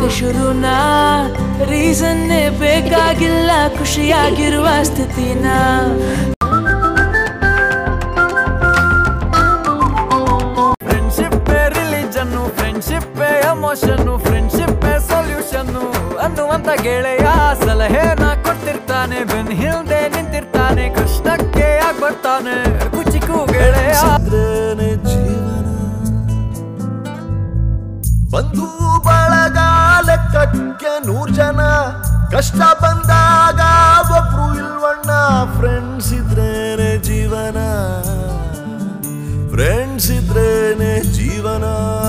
ಶುರುನಾ ರೀಸನ್ನೇ ಬೇಕಾಗಿಲ್ಲ ಖುಷಿಯಾಗಿರುವ ಸ್ಥಿತಿನ friendship religion friendship emotion friendship solution ಅನ್ನುವಂತ ಗೆಳೆಯ ಸಲಹೆನ ಕೊಟ್ಟಿರ್ತಾನೆ ಬೆನ್ ಹಿಂದೆ ನಿಂತಿರ್ತಾನೆ ಕಷ್ಟಕ್ಕೆ ಆಗ್ ಬರ್ತಾನೆ ಕುಚಿಕು ಗೆಳೆಯ ಇದ್ರೇನೆ ಜೀವನ ಬಂಧು ಬಳಗ ಲೆಕ್ಕಕ್ಕೆ ನೂರ್ ಜನ ಕಷ್ಟ ಬಂದಾಗ ಒಬ್ರು ಇಲ್ವಣ್ಣ ಫ್ರೆಂಡ್ಸ್ ಇದ್ರೇನೆ ಜೀವನ ಫ್ರೆಂಡ್ಸ್ ಇದ್ರೇನೆ ಜೀವನ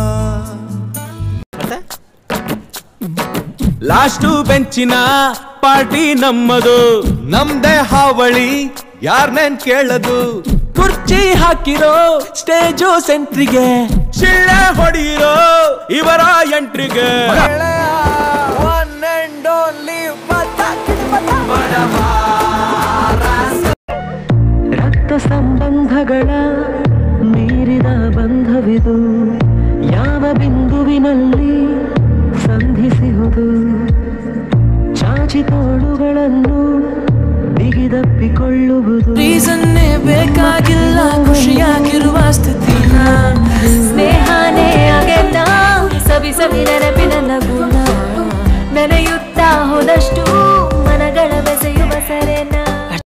ಲಾಸ್ಟು ಬೆಂಚಿನ ಪಾರ್ಟಿ ನಮ್ಮದು ನಮ್ದೇ ಹಾವಳಿ ಯಾರ್ನೇನ್ ಕೇಳದು ಕುರ್ಚಿ ಹಾಕಿರೋ ಸ್ಟೇಜು ಸೆಂಟ್ರಿಗೆ ಶಿಳ್ಳೆ ಹೊಡೆಯಿರೋ ಇವರ ಎಂಟ್ರಿಗೆ ಗೆಳೆಯ ಒನ್ ಅಂಡ್ ಓನ್ಲಿ ರಕ್ತ ಸಂಬಂಧಗಳ ಮೀರಿದ ಬಂಧವಿದು ಯಾವ ಬಿಂದುವಿನಲ್ಲಿ ಸಂಧಿಸುವುದು ಚಾಚಿ ತೋಳುಗಳನ್ನು ಬಿಗಿದಪ್ಪಿಕೊಳ್ಳುವುದು ರೀಸನ್ನೇ ಬೇಕಾಗಿಲ್ಲ ಖುಷಿಯಾಗಿ